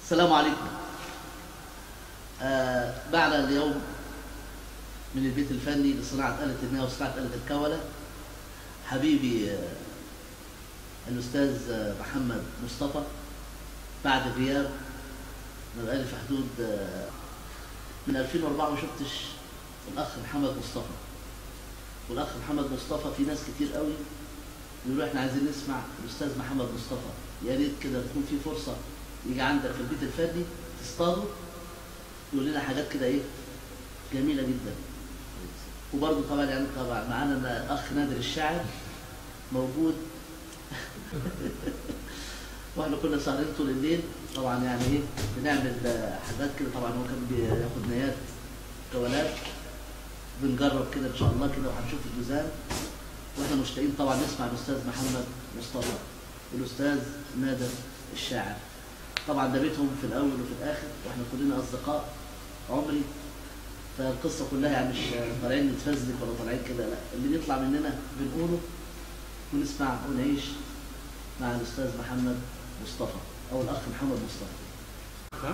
السلام عليكم آه معنا اليوم من البيت الفني لصناعة آلة النهى وصناعة آلة الكولة حبيبي آه الأستاذ آه محمد مصطفى بعد غياب أنا بقالي في حدود آه من 2004 ما شفتش الأخ محمد مصطفى والأخ محمد مصطفى في ناس كتير قوي بيقولوا احنا عايزين نسمع الأستاذ محمد مصطفى يا ريت كده تكون في فرصة يجي عندك في البيت الفني تصطاده يقول لنا حاجات كده ايه جميله جدا وبرضه طبعا يعني طبعا معانا الاخ نادر الشاعر موجود واحنا كنا سهرين طول الليل طبعا يعني ايه بنعمل حاجات كده طبعا هو كان بياخد نيات جولات بنجرب كده ان شاء الله كده وهنشوف الجزام واحنا مشتاقين طبعا نسمع الاستاذ محمد مصطفى والاستاذ نادر الشاعر طبعا ده بيتهم في الاول وفي الاخر واحنا كلنا اصدقاء عمري فالقصه كلها يعني مش طالعين نتفزلك ولا طالعين كده لا اللي بيطلع مننا بنقوله ونسمع ونعيش مع الاستاذ محمد مصطفى او الاخ محمد مصطفى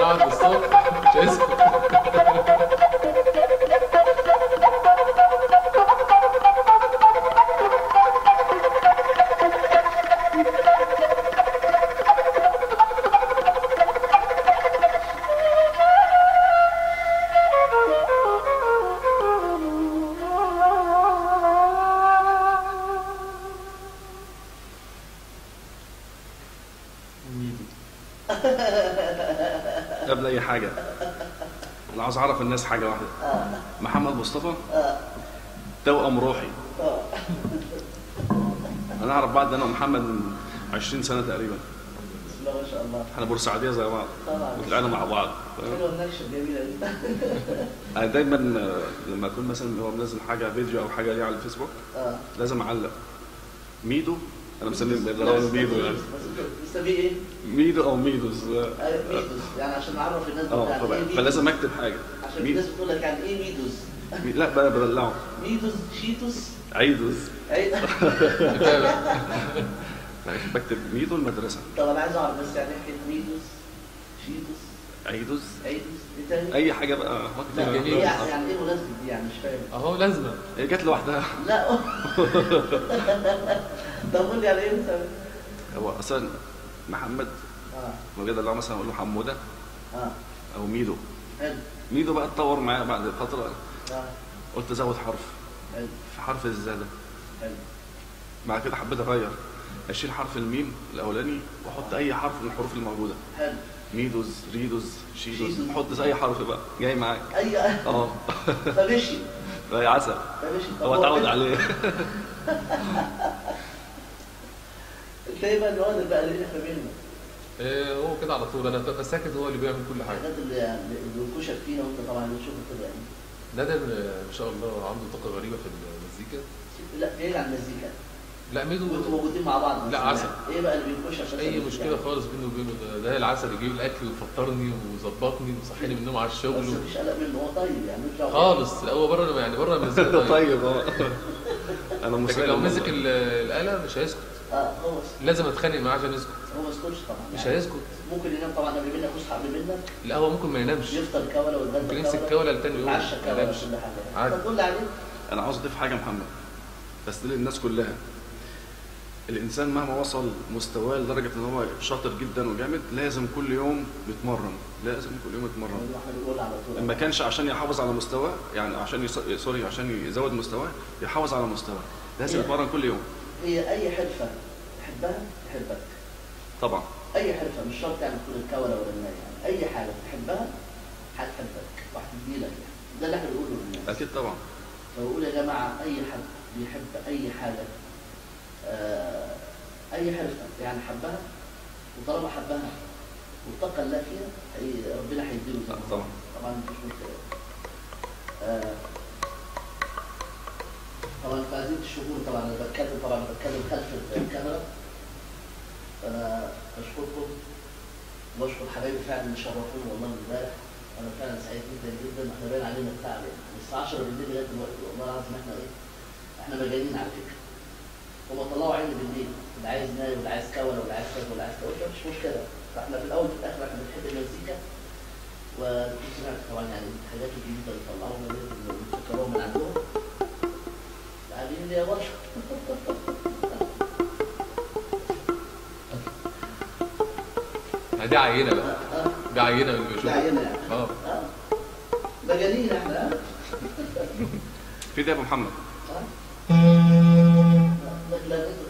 قاعد بالصبح مش هيسكت قبل اي حاجه انا عاوز اعرف الناس حاجه واحده محمد مصطفى توأم روحي انا اعرف بعض انا ومحمد من 20 سنه تقريبا بسم الله ما شاء الله احنا بورسعيديه زي بعض طبعا وطلعنا مع بعض فاهم؟ حلوه النكشه الجميله دي انا دايما آه، لما اكون مثلا هو منزل حاجه فيديو او حاجه ليه على الفيسبوك اه لازم اعلق ميدو انا مسميه بالغلط ميدو يعني بتسميه ايه؟ ميدو او ميدوز ايوه ميدوز يعني عشان نعرف الناس اه يعني طبعا ايه ميدوز. فلازم اكتب حاجه عشان ميدو الناس بتقول لك يعني ايه ميدوز؟ مي- لا بقى بدلعه ميدوز شيتوس عيدوز أي... بكتب ميدو المدرسه طب انا عايز اعرف بس يعني ايه حكايه ميدوز شيتوس عيدوز ايدوس ايه تاني؟ اي حاجه بقى لا جميل. ايه يعني يعني ايه مناسبة دي يعني مش فاهم اهو لازمه هي جت لوحدها لا طب قول لي يعني ايه مثلا هو اصلا محمد اه بجد اللي هو مثلا اقول له حموده اه او ميدو حلو ميدو بقى اتطور معايا بعد فتره اه قلت ازود حرف حلو في حرف الزياده حلو بعد كده حبيت اغير اشيل حرف الميم الاولاني واحط اي حرف من الحروف الموجوده حلو ميدوز ريدوز شيدوز شيدوز. حط اي حرف بقى جاي معاك اي اه فمشي زي عسل فمشي طب هو اتعود أنت- عليه انت ايه بقى الواد اللي بقى اللي احنا بيننا إيه هو كده على طول انا ببقى ساكت هو اللي بيعمل كل حاجه الحاجات اللي يعني اللي بينكشك فينا وانت طبعا بتشوف كده يعني ندم آه، ما شاء الله عنده طاقه غريبه في المزيكا لا بعيد عن المزيكا لا ميدو وانتوا موجودين مع بعض لا، مثلاً. عسل. ايه بقى اللي بينكشك عشان اي المزيكا مشكله يعني؟ خالص بيني وبينه ده, ده العسل يجيب الاكل ويفطرني ويظبطني ويصحيني من النوم على بس الشغل مفيش قلق منه هو طيب يعني مش دعوة. خالص لا هو بره يعني بره المزيكا طيب طيب اه انا لكن مسالم لو والله. مسك ال- الاله مش هيسكت اه هو لازم اتخانق معاه عشان يسكت هو ما يسكتش طبعا مش يعني هيسكت ممكن ينام طبعا قبل منك يصحى قبل منك لا هو ممكن ما ينامش يفطر كوله ويتغدى ممكن يمسك كوله لتاني يوم يتعشى ما كوله ينامش كل حاجه عادي. طب قول لي عليه انا عاوز اضيف حاجه يا محمد بس دي للناس كلها الانسان مهما وصل مستواه لدرجه ان هو شاطر جدا وجامد لازم كل يوم يتمرن لازم كل يوم يتمرن اللي احنا بنقول على طول ما كانش عشان يحافظ على مستواه يعني عشان يص... سوري عشان يزود مستواه يحافظ على مستواه لازم هي- يتمرن كل يوم هي اي حرفه تحبها تحبك طبعا اي حرفه مش شرط يعني تكون الكوره ولا الناي يعني اي حاجه تحبها هتحبك وهتدي لك يعني ده اللي احنا بنقوله للناس اكيد طبعا فبقول يا جماعه اي حد بيحب اي حاجه آه اي حرفه يعني حبها وطالما حبها واتقى الله فيها هي ربنا هيديله زي ما هو. طبعا. طبعا مفيش مشكله آه طبعا انتوا عايزين تشوفوني طبعا انا بتكلم طبعا بتكلم خلف الكاميرا فانا بشكركم وبشكر حبايبي فعلا اللي شرفوني والله من امبارح انا فعلا سعيد جدا جدا احنا باين علينا التعب يعني من الساعه 10 بالليل لغايه دلوقتي والله العظيم احنا ايه احنا مجانين على فكره هما طلعوا عيني بالليل اللي عايز ناي واللي عايز كوره واللي عايز كذا واللي عايز كذا مفيش مشكله فاحنا في الاول وفي الاخر احنا بنحب المزيكا وكنت سمعت طبعا يعني الحاجات الجديده اللي طلعوها دي اللي بيفكروها من عندهم قاعدين لي يا بشر دي عينه بقى اه دي عينه من اللي ده بيشوفها عينة يعني اه اه مجانين احنا اه في ده يا ابو محمد آه. لكن لكن